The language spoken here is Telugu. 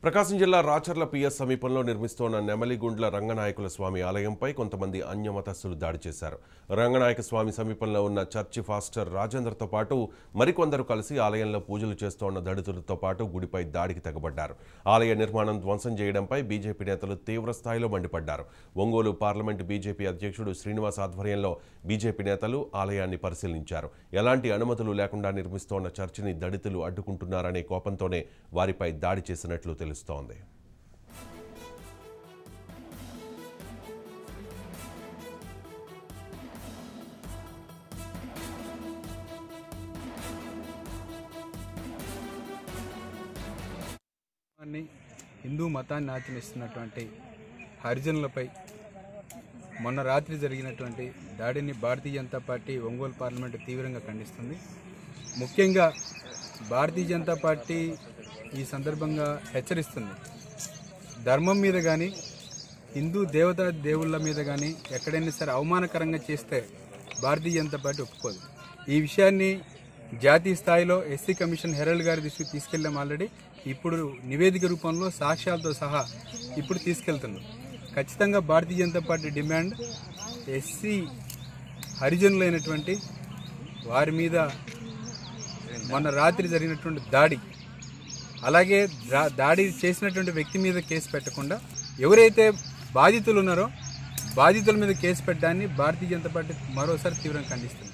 ప్రకాశం జిల్లా రాచర్ల పిఎస్ సమీపంలో నిర్మిస్తోన్న నెమలిగుండ్ల రంగనాయకుల స్వామి ఆలయంపై కొంతమంది అన్యమతస్థులు దాడి చేశారు రంగనాయక స్వామి సమీపంలో ఉన్న చర్చి ఫాస్టర్ రాజేందర్తో పాటు మరికొందరు కలిసి ఆలయంలో పూజలు చేస్తోన్న దళితులతో పాటు గుడిపై దాడికి తెగబడ్డారు ఆలయ నిర్మాణం ధ్వంసం చేయడంపై బీజేపీ నేతలు తీవ్ర స్థాయిలో మండిపడ్డారు ఒంగోలు పార్లమెంటు బీజేపీ అధ్యక్షుడు శ్రీనివాస్ ఆధ్వర్యంలో బీజేపీ నేతలు ఆలయాన్ని పరిశీలించారు ఎలాంటి అనుమతులు లేకుండా నిర్మిస్తోన్న చర్చిని దళితులు అడ్డుకుంటున్నారనే కోపంతోనే వారిపై దాడి చేసినట్లు తెలుస్తోంది ధర్మాన్ని హిందూ మతాన్ని ఆచరిస్తున్నటువంటి హరిజనులపై మొన్న రాత్రి జరిగినటువంటి దాడిని భారతీయ జనతా పార్టీ ఒంగోలు పార్లమెంటు తీవ్రంగా ఖండిస్తుంది ముఖ్యంగా భారతీయ జనతా పార్టీ ఈ సందర్భంగా హెచ్చరిస్తుంది ధర్మం మీద కానీ హిందూ దేవతా దేవుళ్ళ మీద కానీ ఎక్కడైనా సరే అవమానకరంగా చేస్తే భారతీయ జనతా పార్టీ ఒప్పుకోదు ఈ విషయాన్ని జాతీయ స్థాయిలో ఎస్సీ కమిషన్ హెరల్డ్ గారి దృష్టికి తీసుకెళ్ళాం ఆల్రెడీ ఇప్పుడు నివేదిక రూపంలో సాక్ష్యాలతో సహా ఇప్పుడు తీసుకెళ్తున్నాం ఖచ్చితంగా Bharatiya Janata Party demand SC హరిజనులైనటువంటి వారి మీద మొన్న రాత్రి జరిగినటువంటి దాడి అలాగే దా- దాడి చేసినటువంటి వ్యక్తి మీద కేసు పెట్టకుండా ఎవరైతే బాధితులు ఉన్నారో బాధితుల మీద కేసు పెట్టడాన్ని భారతీయ జనతా పార్టీ మరోసారి తీవ్రంగా ఖండిస్తుంది